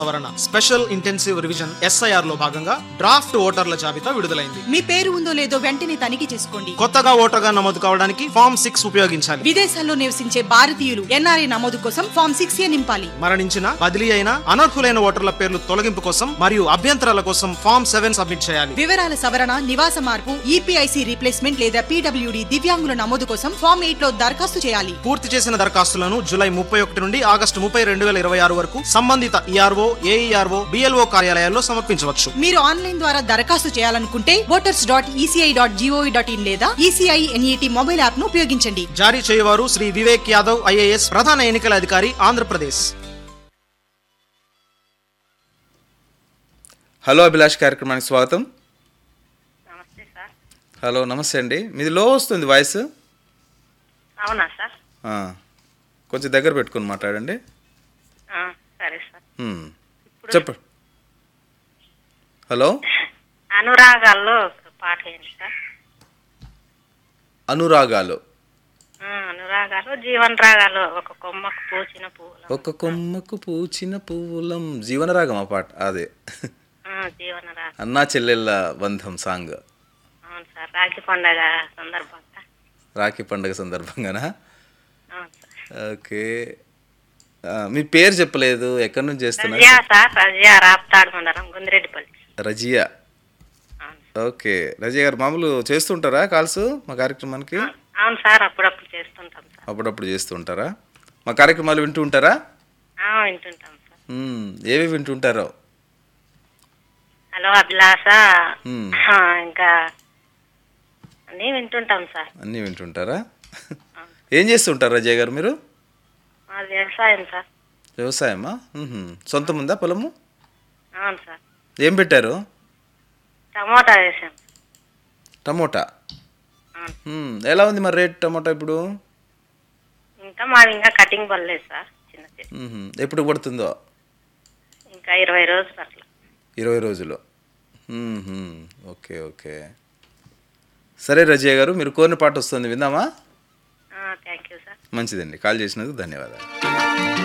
సవరణ special intensive revision SIR లో భాగంగా డ్రాఫ్ట్ ఓటర్ల జాబితా విడుదలైంది మీ పేరు ఉందో లేదో వెంటనే తనిఖీ చేసుకోండి కొత్తగా ఓటర్గా నమోదు కావడానికి ఫామ్ సిక్స్ ఉపయోగించాలి విదేశాల్లో నివసించే భారతీయులు ఎన్ఆర్ఐ నమోదు కోసం ఫామ్ సిక్స్ ఏ నింపాలి మరణించిన బదిలీ అయిన అనర్హులైన ఓటర్ల పేర్లు తొలగింపు కోసం మరియు అభ్యంతరాల కోసం ఫామ్ సెవెన్ సబ్మిట్ చేయాలి వివరాల సవరణ నివాస మార్పు ఈపీఐసి రీప్లేస్మెంట్ లేదా పీడబ్ల్యూడి దివ్యాంగుల నమోదు కోసం ఫామ్ ఎయిట్ లో దరఖాస్తు చేయాలి పూర్తి చేసిన దరఖాస్తులను జూలై ముప్పై ఒకటి నుండి ఆగస్టు ముప్పై రెండు వేల ఇరవై ఆరు వరకు సంబంధిత ఈఆర్ఓ ఏఈఆర్ఓ బిఎల్ఓ కార్యాలయాల్లో సమర్పించవచ్చు మీరు ఆన్లైన్ ద్వారా దరఖాస్తు చేయాలనుకుంటే voters dot ECI dot gov dot in లేదా ఈసీఐ ఎన్ఈటి మొబైల్ యాప్ ను ఉపయోగించండి జారీ చేయవారు శ్రీ వివేక్ యాదవ్ ఐఏఎస్ ప్రధాన ఎన్నికల అధికారి ఆంధ్రప్రదేశ్ హలో అభిలాష్ కార్యక్రమానికి స్వాగతం నమస్తే సార్ హలో నమస్తే అండి మీది లో వస్తుంది వాయిస్ అవునా సార్ ఆ, కొంచెం దగ్గర పెట్టుకొని మాట్లాడండి ఆ, సరే సార్ హ్మ్. చెప్పు హలో అనురాగాల్లో ఒక పాట ఏంటి సార్ అనురాగాలు ఆ, అనురాగాలు జీవన రాగాలు ఒక కొమ్మకు పూచిన పువ్వులు ఒక కొమ్మకు పూచిన పువ్వులం జీవనరాగం ఆ పాట అదే ఆ, జీవన రాగం అన్నా చెల్లెళ్ళ బంధం సాంగ్ అవును సార్ రాఖీ పండగ సందర్భంగా రాఖీ పండుగ సందర్భంగానా అవును సార్ ఓకే ఆ, మీ పేరు చెప్పలేదు ఎక్కడి నుంచి చేస్తున్నారు రజియా సార్ రజియా రాప్తాడు మండలం గుందిరెడ్డిపల్లి రజియా అవును ఓకే రజియా గారు మామూలు చేస్తుంటారా కాల్స్ మా కార్యక్రమానికి అవును సార్ అప్పుడప్పుడు చేస్తుంటాం సార్ అప్పుడప్పుడు చేస్తూ ఉంటారా మా కార్యక్రమాలు వింటూ ఉంటారా ఆ, వింటుంటాం సార్ మ్మ్. ఏవి వింటుంటారో హలో అభిలాష మ్మ్. ఆ, ఇంకా అన్నీ వింటుంటాం సార్ అన్నీ వింటుంటారా ఏం చేస్తుంటారు రజయ్ గారు మీరు మాది వ్యవసాయం సార్ వ్యవసాయమా మ్మ్హ. సొంతం ఉందా పొలము అవును సార్ ఏం పెట్టారు టమోటా వేసాం టమోటా అవును మ్మ్. ఎలా ఉంది మరి రేట్ టమోటా ఇప్పుడు ఇంకా మాది ఇంకా కటింగ్ పడలేదు సార్ చిన్న చెట్టు మ్మ్హ. ఎప్పుడు పడుతుందో ఇంకా ఇరవై రోజులు అట్లా ఇరవై రోజులు మ్మ్హ. ఓకే ఓకే సరే రజయ్ గారు మీరు కోరిన పాట వస్తుంది విందామా థ్యాంక్ యూ సార్ మంచిదండి కాల్ చేసినందుకు ధన్యవాదాలు